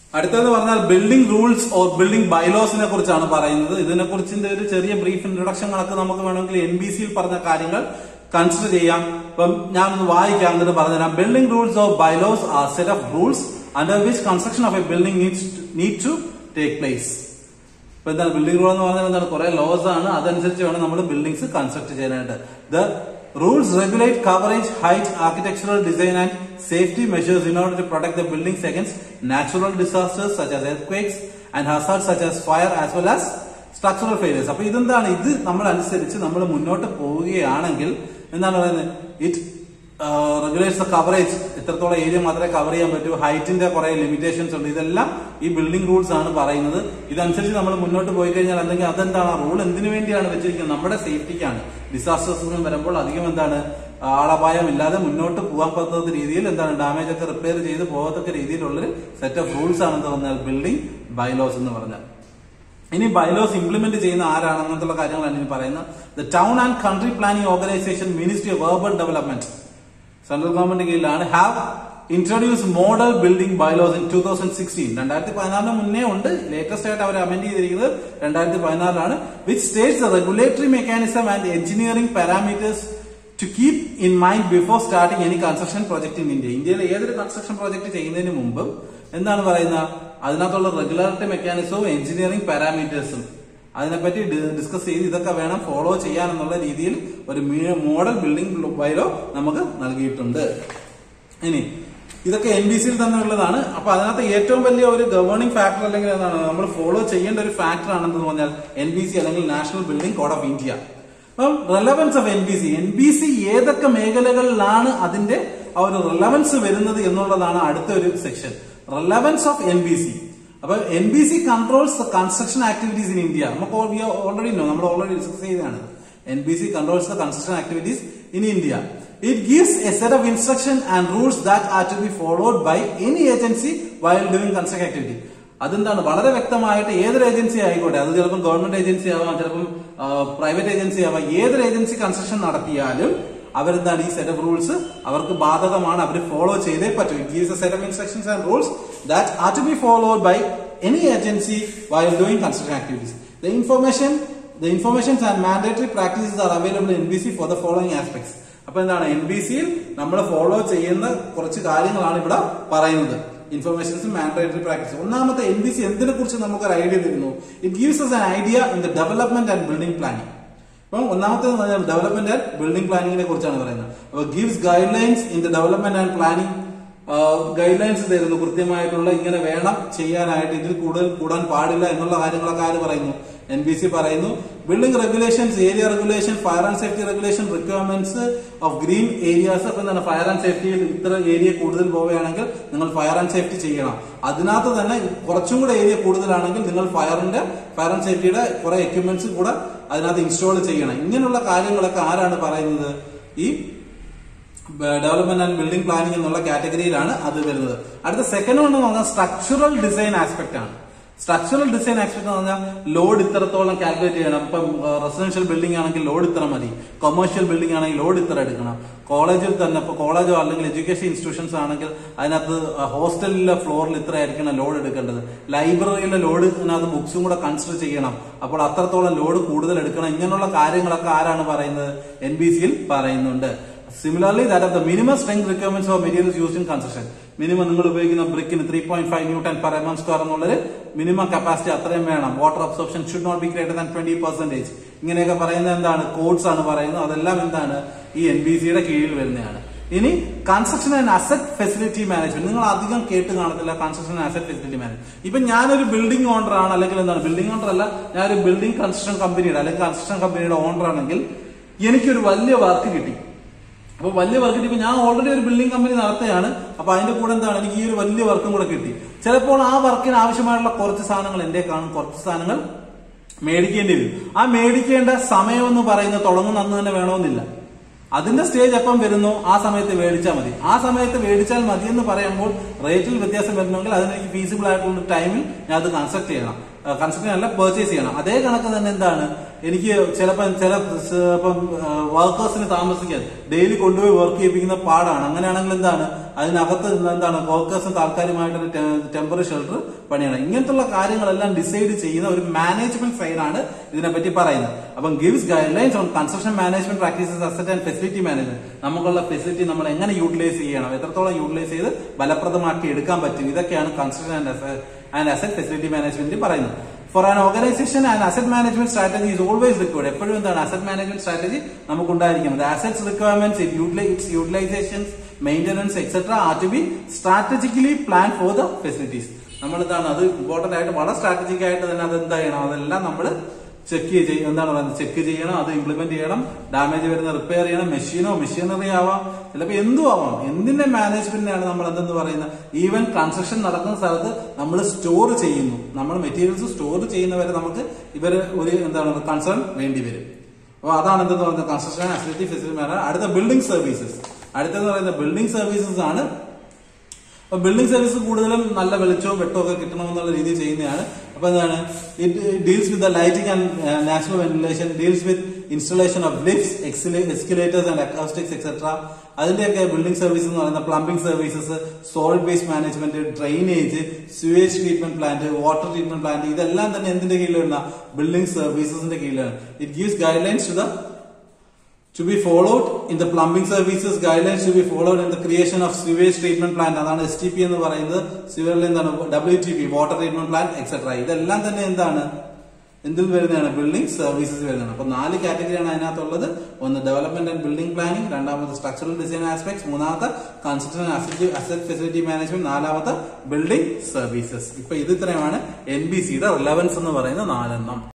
അടുത്തത് പറഞ്ഞാൽ building rules or building ബൈലോസിനെ കുറിച്ചാണ് പറയുന്നത് ഇതിനെ കുറിച്ചിന്റെ ഒരു ചെറിയ ബ്രീഫ് ഇൻട്രൊഡക്ഷൻ കണക്ക് നമുക്ക് വേണമെങ്കിൽ എൻ ബി സിയിൽ പറഞ്ഞ കാര്യങ്ങൾ കൺസിഡർ ചെയ്യാം ഇപ്പം ഞാനൊന്ന് വായിക്കാം എന്നിട്ട് പറഞ്ഞുതരാം building rules of bylaws are set of rules under which construction of a building needs need to take place ഇപ്പൊ എന്താണ് ബിൽഡിംഗ് റൂൾ എന്ന് പറഞ്ഞാൽ എന്താണ് കുറെ ലോസ് ആണ് അതനുസരിച്ച് വേണം നമ്മൾ ബിൽഡിംഗ്സ് കൺസ്ട്രക്ട് ചെയ്യാനായിട്ട് the rules regulate coverage height architectural design and safety measures in order to protect the buildings against natural disasters such as earth and hazard such as fire as well as structural failures അപ്പൊ ഇതെന്താണ് ഇത് നമ്മൾ അനുസരിച്ച് നമ്മൾ മുന്നോട്ട് പോവുകയാണെങ്കിൽ എന്താണ് പറയുന്നത് ഇറ്റ് റെഗുലേറ്റ്സ് കവറേജ് എത്രത്തോളം ഏരിയ മാത്രമേ കവർ ചെയ്യാൻ പറ്റൂ ഹൈറ്റിന്റെ കുറെ ലിമിറ്റേഷൻസ് ഉണ്ട് ഇതെല്ലാം ഈ ബിൽഡിംഗ് റൂൾസ് ആണ് പറയുന്നത് ഇതനുസരിച്ച് നമ്മൾ മുന്നോട്ട് പോയി കഴിഞ്ഞാൽ അല്ലെങ്കിൽ അതെന്താണ് റൂൾ എന്തിനു വേണ്ടിയാണ് വെച്ചിരിക്കുന്നത് നമ്മുടെ സേഫ്റ്റിക്കാണ് ഡിസാസ്റ്റേഴ്സ് വരുമ്പോൾ അധികം എന്താണ് ആളപായം ഇല്ലാതെ മുന്നോട്ട് പോകാൻ പറ്റാത്ത രീതിയിൽ എന്താണ് ഡാമേജ് ഒക്കെ റിപ്പയർ ചെയ്ത് പോകത്തക്ക രീതിയിലുള്ളൊരു സെറ്റ് ഓഫ് റൂൾസ് ആണെന്ന് പറഞ്ഞാൽ ബിൽഡിംഗ് ബൈലോസ് എന്ന് പറഞ്ഞാൽ ഇനി ബൈലോസ് ഇംപ്ലിമെന്റ് ചെയ്യുന്ന ആരാണ് അങ്ങനത്തുള്ള കാര്യങ്ങളാണ് ഇനി പറയുന്നത് the town and country planning organisation ministry of urban development central government കീഴിലാണ് have introduce model building bylaws in two thousand sixteen രണ്ടായിരത്തി പതിനാറിന് മുന്നേ ഉണ്ട് ലേറ്റസ്റ്റ് ആയിട്ട് അവർ അമെന്റ് ചെയ്തിരിക്കുന്നത് രണ്ടായിരത്തി പതിനാറിലാണ് which states the regulatory mechanism and engineering parameters to keep in mind before starting any construction project in India ഇന്ത്യയിൽ ഏതൊരു കൺസ്ട്രക്ഷൻ പ്രോജക്ട് ചെയ്യുന്നതിന് മുമ്പ് എന്താണ് പറയുന്നത് അതിനകത്തുള്ള റെഗുലാരിറ്റി മെക്കാനിസവും എഞ്ചിനീയറിംഗ് പാരാമീറ്റേഴ്സും അതിനെപ്പറ്റി ഡിസ്കസ് ചെയ്ത് ഇതൊക്കെ വേണം ഫോളോ ചെയ്യാൻ എന്നുള്ള രീതിയിൽ ഒരു മോഡൽ ബിൽഡിംഗ് ബൈലോ നമുക്ക് നൽകിയിട്ടുണ്ട് ഇനി ഇതൊക്കെ എൻ ബി സിയിൽ തന്നെ ഉള്ളതാണ് അപ്പൊ അതിനകത്ത് ഏറ്റവും വലിയ ഒരു ഗവേണിംഗ് ഫാക്ടർ അല്ലെങ്കിൽ എന്താണ് നമ്മൾ ഫോളോ ചെയ്യേണ്ട ഒരു ഫാക്ടർ ആണെന്ന് പറഞ്ഞാൽ എൻ ബി സി അല്ലെങ്കിൽ national building code of India അപ്പം relevance of N B C N B C ഏതൊക്കെ മേഖലകളിലാണ് അതിന്റെ ആ ഒരു റെലവൻസ് വരുന്നത് എന്നുള്ളതാണ് അടുത്ത ഒരു section relevance of N B C അപ്പൊ N B C controls the construction activities in India നമുക്ക് ഓൾറെഡി നോ നമ്മൾ ഓൾറെഡി ഡിസ്കസ് ചെയ്തതാണ് N B C controls the construction activities in India it gives a set of instruction and rules that are to be followed by any agency while doing construction activity അതെന്താണ് വളരെ വ്യക്തമായിട്ട് ഏതൊരു agency ആയിക്കോട്ടെ അത് ചിലപ്പം government agency ആവാം ചിലപ്പം private agency ആവാം ഏതൊരു ഏജൻസി കൺസ്ട്രക്ഷൻ നടത്തിയാലും അവരെന്താണ് ഈ സെറ്റ് ഓഫ് റൂൾസ് അവർക്ക് ബാധകമാണ് അവർ ഫോളോ ചെയ്തേ പറ്റൂ it gives a set of instructions and rules that are to be followed by any agency while doing construction activities the information the informations and mandatory practices are available N B C for the following aspects അപ്പൊ എന്താണ് N B സിയിൽ നമ്മൾ follow ചെയ്യുന്ന കുറച്ച് കാര്യങ്ങളാണ് ഇവിടെ പറയുന്നത് informations mandatory practice ഒന്നാമത്തെ എൻ ബി സി എന്തിനെ കുറിച്ച് നമുക്ക് ഒരു ഐഡിയ തരുന്നു it gives us an idea in the development and building planning അപ്പം ഒന്നാമത്തെ ഡെവലപ്മെന്റ് ആൻഡ് ബിൽഡിംഗ് പ്ലാനിങ്ങിനെ കുറിച്ചാണ് പറയുന്നത് അപ്പൊ gives guidelines in the development and planning guidelines തരുന്നു കൃത്യമായിട്ടുള്ള ഇങ്ങനെ വേണം ചെയ്യാനായിട്ട് ഇതിൽ കൂടുതൽ കൂടാൻ പാടില്ല എന്നുള്ള കാര്യങ്ങളൊക്കെ ആര് പറയുന്നു എൻ ബി സി പറയുന്നു building regulations area regulation fire and safety regulation requirements of green areas അപ്പൊ എന്താണ് ഫയർ ആൻഡ് സേഫ്റ്റിയിൽ ഇത്ര ഏരിയ കൂടുതൽ പോവുകയാണെങ്കിൽ നിങ്ങൾ ഫയർ ആൻഡ് സേഫ്റ്റി ചെയ്യണം അതിനകത്ത് തന്നെ കുറച്ചും കൂടെ ഏരിയ കൂടുതലാണെങ്കിൽ നിങ്ങൾ ഫയറിന്റെ ഫയർ ആൻഡ് സേഫ്റ്റിയുടെ കുറെ എക്യുപ്മെന്റ്സ് കൂടെ അതിനകത്ത് ഇൻസ്റ്റാൾ ചെയ്യണം ഇങ്ങനെയുള്ള കാര്യങ്ങളൊക്കെ ആരാണ് പറയുന്നത് ഈ ഡെവലപ്മെന്റ് ആൻഡ് ബിൽഡിംഗ് പ്ലാനിംഗ് എന്നുള്ള കാറ്റഗറിയിലാണ് അത് വരുന്നത് അടുത്ത സെക്കൻഡ് വൺ എന്ന് പറഞ്ഞാൽ സ്ട്രക്ചറൽ ഡിസൈൻ ആസ്പെക്ട് ആണ് സ്ട്രക്ചറൽ ഡിസൈൻ ആസ്പെക്ട് എന്ന് പറഞ്ഞാൽ ലോഡ് ഇത്രത്തോളം കാൽക്കുലേറ്റ് ചെയ്യണം ഇപ്പം റെസിഡൻഷ്യൽ ബിൽഡിംഗ് ആണെങ്കിൽ ലോഡ് ഇത്ര മതി കൊമേഴ്ഷ്യൽ ബിൽഡിംഗ് ആണെങ്കിൽ ലോഡ് ഇത്ര എടുക്കണം കോളേജിൽ തന്നെ ഇപ്പൊ കോളേജോ അല്ലെങ്കിൽ എഡ്യൂക്കേഷൻ ഇൻസ്റ്റിറ്റ്യൂഷൻസ് ആണെങ്കിൽ അതിനകത്ത് ഹോസ്റ്റലിലെ ഫ്ലോറിൽ ഇത്ര ആയിരിക്കണം ലോഡ് എടുക്കേണ്ടത് ലൈബ്രറിയിലെ ലോഡ് ഇതിനകത്ത് ബുക്സും കൂടെ കൺസിഡർ ചെയ്യണം അപ്പോൾ അത്രത്തോളം ലോഡ് കൂടുതൽ എടുക്കണം ഇങ്ങനെയുള്ള കാര്യങ്ങളൊക്കെ ആരാണ് പറയുന്നത് എൻ ബി സിയിൽ പറയുന്നുണ്ട് similarly that of the minimum strength requirements of materials use in construction minimum നിങ്ങൾ ഉപയോഗിക്കുന്ന ബ്രിക്കിന് three point five newton per M M square എന്നുള്ളത് മിനിമം കപ്പാസിറ്റി അത്രയും വേണം water absorption should not be greater than twenty percentage ഇങ്ങനെയൊക്കെ പറയുന്നത് എന്താണ് codes ആണ് പറയുന്നത് അതെല്ലാം എന്താണ് ഈ എൻ ബി സിയുടെ കീഴിൽ വരുന്നതാണ് ഇനി construction and asset facility management നിങ്ങൾ അധികം കേട്ട് കാണത്തില്ല construction and asset facility management ഇപ്പൊ ഞാനൊരു ബിൽഡിംഗ് ഓണർ ആണ് അല്ലെങ്കിൽ എന്താണ് ബിൽഡിംഗ് ഓണർ അല്ല ഞാനൊരു ബിൽഡിംഗ് കൺസ്ട്രക്ഷൻ കമ്പനിയുടെ അല്ലെങ്കിൽ കൺസ്ട്രക്ഷൻ കമ്പനിയുടെ ഓണർ ആണെങ്കിൽ എനിക്കൊരു വലിയ വർക്ക് കിട്ടി അപ്പൊ വലിയ വർക്ക് കിട്ടി ഞാൻ ഓൾറെഡി ഒരു ബിൽഡിംഗ് കമ്പനി നടത്തുകയാണ് അപ്പൊ അതിന്റെ കൂടെ എന്താണ് എനിക്ക് ഈ ഒരു വലിയ വർക്കും കൂടെ കിട്ടി ചിലപ്പോൾ ആ വർക്കിന് ആവശ്യമായിട്ടുള്ള കുറച്ച് സാധനങ്ങൾ എന്റെ കാണും കുറച്ച് സാധനങ്ങൾ മേടിക്കേണ്ടി വരും ആ മേടിക്കേണ്ട സമയം എന്ന് പറയുന്നത് തുടങ്ങുന്ന അന്ന് തന്നെ വേണമെന്നില്ല അതിന്റെ സ്റ്റേജ് എപ്പം വരുന്നു ആ സമയത്ത് മേടിച്ചാൽ മതി ആ സമയത്ത് മേടിച്ചാൽ മതി എന്ന് പറയുമ്പോൾ റേറ്റിൽ വ്യത്യാസം വരുന്നെങ്കിൽ അതിന് എനിക്ക് ഫീസിബിൾ ആയിട്ടുള്ള ടൈമിൽ ഞാൻ അത് കൺസ്ട്രക്ട് ചെയ്യണം കൺസ്ട്രക്ഷൻ അല്ല പർച്ചേസ് ചെയ്യണം അതേ കണക്ക് തന്നെ എന്താണ് എനിക്ക് ചിലപ്പോൾ ചില സ് ഇപ്പം വർക്കേഴ്സിന് താമസിക്കാൻ ഡെയിലി കൊണ്ടുപോയി വർക്ക് ചെയ്യിപ്പിക്കുന്ന പാടാണ് അങ്ങനെയാണെങ്കിൽ എന്താണ് അതിനകത്ത് എന്താണ് വർക്കേഴ്സിന് താൽക്കാലികമായിട്ടൊരു ടെമ്പററി ഷെൽട്ടർ പണിയണം ഇങ്ങനത്തുള്ള കാര്യങ്ങളെല്ലാം ഡിസൈഡ് ചെയ്യുന്ന ഒരു മാനേജ്മെന്റ് സൈഡാണ് ഇതിനെപ്പറ്റി പറയുന്നത് അപ്പം gives guidelines on construction management practices asset and facility management നമുക്കുള്ള ഫെസിലിറ്റി നമ്മൾ എങ്ങനെ യൂട്ടിലൈസ് ചെയ്യണം എത്രത്തോളം യൂട്ടിലൈസ് ചെയ്ത് ഫലപ്രദമാക്കി എടുക്കാൻ പറ്റും ഇതൊക്കെയാണ് construction and asset facility management പറയുന്നത് for an organisation and asset management strategy is always required എപ്പോഴും എന്താണ് അസറ്റ് മാനേജ്മെന്റ് സ്ട്രാറ്റജി നമുക്ക് ഉണ്ടായിരിക്കുന്നത് assets requirements its utilisations maintenance etcetera are to be strategically plan for the facilities നമ്മൾ എന്താണ് അത് important ആയിട്ട് വളരെ സ്ട്രാറ്റജിക് ആയിട്ട് തന്നെ അത് എന്താ ചെയ്യണം അതെല്ലാം നമ്മൾ ചെക്ക് ചെയ്യും എന്താണ് പറയുന്നത് ചെക്ക് ചെയ്യണം അത് ഇംപ്ലിമെന്റ് ചെയ്യണം ഡാമേജ് വരുന്ന റിപ്പയർ ചെയ്യണം മെഷീനോ മെഷീനറി ആവാം ചിലപ്പോൾ എന്തും ആവാം എന്തിന്റെ മാനേജ്മെന്റിനാണ് നമ്മൾ എന്തെന്ന് പറയുന്നത് ഈവൻ കൺസ്ട്രക്ഷൻ നടക്കുന്ന സ്ഥലത്ത് നമ്മൾ സ്റ്റോർ ചെയ്യുന്നു നമ്മൾ മെറ്റീരിയൽസ് സ്റ്റോർ ചെയ്യുന്നവരെ നമുക്ക് ഇവർ ഒരു എന്താണ് കൺസേൺ വേണ്ടി വരും അപ്പോൾ അതാണ് എന്തെന്ന് പറയുന്നത് കൺസ്ട്രക്ഷൻ ഫെസിലിറ്റി ഫെസിലിറ്റി അടുത്ത ബിൽഡിംഗ് സർവീസസ് അടുത്തെന്ന് പറയുന്നത് ബിൽഡിംഗ് സർവീസസ് ആണ് അപ്പൊ ബിൽഡിംഗ് സർവീസ് കൂടുതലും നല്ല വെളിച്ചവും വെട്ടവും ഒക്കെ കിട്ടണമെന്നുള്ള രീതിയിൽ ചെയ്യുന്നതാണ് അപ്പൊ എന്താണ് it deals with the lighting and natural ventilation deals with installation of lifts escalators and acoustics etcetera അതിന്റെയൊക്കെ ബിൽഡിംഗ് സർവീസ് എന്ന് പറയുന്ന plumbing services solid waste management drainage sewage treatment plant water treatment plant ഇതെല്ലാം തന്നെ എന്തിന്റെ കീഴിൽ വരുന്ന building സർവീസസിന്റെ കീഴിലാണ് it gives guidelines to the to be followed in the plumbing services guidelines to be followed in the creation of sewage treatment plant അതാണ് S T P എന്ന് പറയുന്നത് സിവറിൽ എന്താണ് W T P water treatment plant etcetera ഇതെല്ലാം തന്നെ എന്താണ് എന്തിൽ വരുന്നതാണ് ബിൽഡിംഗ് സർവീസസ് വരുന്നതാണ് അപ്പൊ നാല് കാറ്റഗറിയാണ് അതിനകത്തുള്ളത് ഒന്ന് ഡെവലപ്മെന്റ് ആൻഡ് ബിൽഡിംഗ് പ്ലാനിംഗ് രണ്ടാമത് സ്ട്രക്ചറൽ ഡിസൈൻ ആസ്പെക്ട്സ് മൂന്നാമത്തെ കൺസ്ട്രക്ഷൻ അസറ്റ് ഫെസിലിറ്റി മാനേജ്മെന്റ് നാലാമത്തെ ബിൽഡിംഗ് സർവീസസ് ഇപ്പൊ ഇത് ഇത്രയുമാണ് എൻ ബി സിയുടെ റിലവൻസ് എന്ന് പറയുന്ന നാലെണ്ണം